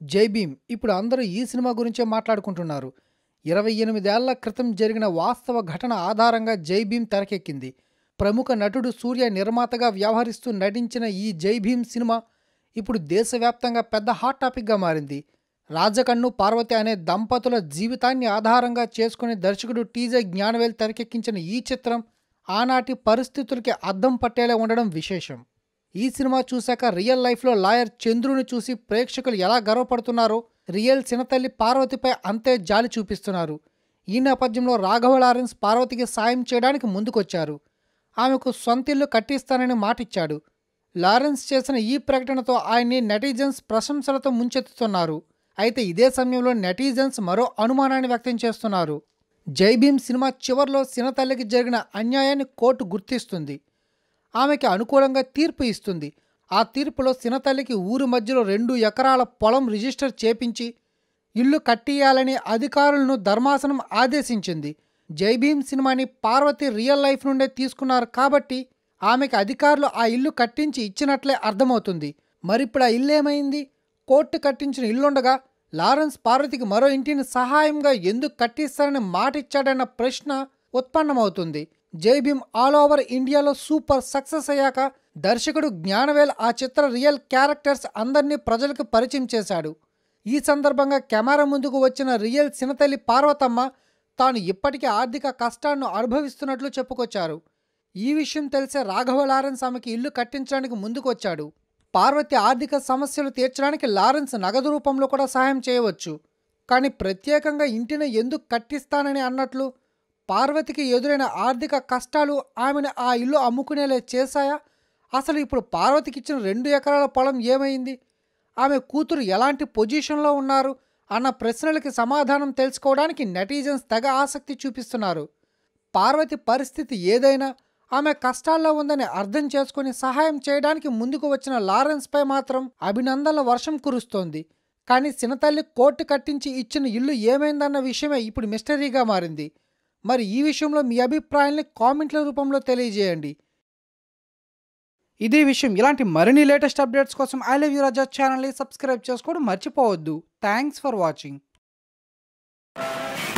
జై భీమ్ ఇప్పుడు అందరూ ఈ సినిమా గురించే మాట్లాడుకుంటున్నారు ఇరవై ఎనిమిదేళ్ల క్రితం జరిగిన వాస్తవ ఘటన ఆధారంగా జై భీమ్ తెరకెక్కింది ప్రముఖ నటుడు సూర్య నిర్మాతగా వ్యవహరిస్తూ నటించిన ఈ జై భీమ్ సినిమా ఇప్పుడు దేశవ్యాప్తంగా పెద్ద హాట్ టాపిక్గా మారింది రాజకన్ను పార్వతి అనే దంపతుల జీవితాన్ని ఆధారంగా చేసుకుని దర్శకుడు టీజే జ్ఞానవేల్ తెరకెక్కించిన ఈ చిత్రం ఆనాటి పరిస్థితులకి అద్దం పట్టేలా ఉండడం విశేషం ఈ సినిమా చూశాక రియల్ లైఫ్లో లాయర్ చంద్రుని చూసి ప్రేక్షకులు ఎలా గర్వపడుతున్నారో రియల్ చిన్నతల్లి పార్వతిపై అంతే జాలి చూపిస్తున్నారు ఈ నేపథ్యంలో రాఘవ లారెన్స్ పార్వతికి సాయం చేయడానికి ముందుకొచ్చారు ఆమెకు సొంతిల్లు కట్టిస్తానని మాటిచ్చాడు లారెన్స్ చేసిన ఈ ప్రకటనతో ఆయన్ని నెటిజన్స్ ప్రశంసలతో ముంచెత్తుతున్నారు అయితే ఇదే సమయంలో నెటిజన్స్ మరో అనుమానాన్ని వ్యక్తం చేస్తున్నారు జై భీమ్ సినిమా చివర్లో సినతల్లికి జరిగిన అన్యాయాన్ని కోర్టు గుర్తిస్తుంది ఆమెకి అనుకూలంగా తీర్పు ఇస్తుంది ఆ తీర్పులో సినతల్లికి ఊరి మధ్యలో రెండు ఎకరాల పొలం రిజిస్టర్ చేపించి ఇల్లు కట్టియాలని అధికారులను ధర్మాసనం ఆదేశించింది జై భీమ్ సినిమాని పార్వతి రియల్ లైఫ్ నుండే తీసుకున్నారు కాబట్టి ఆమెకి అధికారులు ఆ ఇల్లు కట్టించి ఇచ్చినట్లే అర్థమవుతుంది మరిప్పుడు ఆ ఇల్లు ఏమైంది కోర్టు కట్టించిన ఇల్లుండగా లారెన్స్ పార్వతికి మరో ఇంటిని సహాయంగా ఎందుకు కట్టిస్తారని మాట ఇచ్చాడన్న ప్రశ్న ఉత్పన్నమవుతుంది జై భీమ్ ఆల్ ఓవర్ ఇండియాలో సూపర్ సక్సెస్ అయ్యాక దర్శకుడు జ్ఞానవేల్ ఆ చిత్ర రియల్ క్యారెక్టర్స్ అందరినీ ప్రజలకు పరిచయం చేశాడు ఈ సందర్భంగా కెమెరా ముందుకు వచ్చిన రియల్ సినతల్లి పార్వతమ్మ తాను ఇప్పటికీ ఆర్థిక కష్టాలను అనుభవిస్తున్నట్లు చెప్పుకొచ్చారు ఈ విషయం తెలిసే రాఘవ లారెన్స్ ఆమెకి ఇల్లు కట్టించడానికి ముందుకు వచ్చాడు పార్వతి ఆర్థిక సమస్యలు తీర్చడానికి లారెన్స్ నగదు రూపంలో కూడా సహాయం చేయవచ్చు కానీ ప్రత్యేకంగా ఇంటిని ఎందుకు కట్టిస్తానని అన్నట్లు పార్వతికి ఎదురైన ఆర్థిక కష్టాలు ఆమెను ఆ ఇల్లు అమ్ముకునేలా చేశాయా అసలు ఇప్పుడు పార్వతికి ఇచ్చిన రెండు ఎకరాల పొలం ఏమైంది ఆమె కూతురు ఎలాంటి పొజిషన్లో ఉన్నారు అన్న ప్రశ్నలకి సమాధానం తెలుసుకోవడానికి నెటిజన్స్ తెగ ఆసక్తి చూపిస్తున్నారు పార్వతి పరిస్థితి ఏదైనా ఆమె కష్టాల్లో ఉందని అర్థం చేసుకుని సహాయం చేయడానికి ముందుకు వచ్చిన లారెన్స్పై మాత్రం అభినందనల వర్షం కురుస్తోంది కానీ సినతల్లి కోర్టు కట్టించి ఇచ్చిన ఇల్లు ఏమైందన్న విషయమే ఇప్పుడు మిస్టరీగా మారింది మరి ఈ విషయంలో మీ అభిప్రాయాల్ని కామెంట్ల రూపంలో తెలియజేయండి ఇదే విషయం ఇలాంటి మరిన్ని లేటెస్ట్ అప్డేట్స్ కోసం ఐ లవ్ యూ రాజా ఛానల్ని సబ్స్క్రైబ్ చేసుకోవడం మర్చిపోవద్దు థ్యాంక్స్ ఫర్ వాచింగ్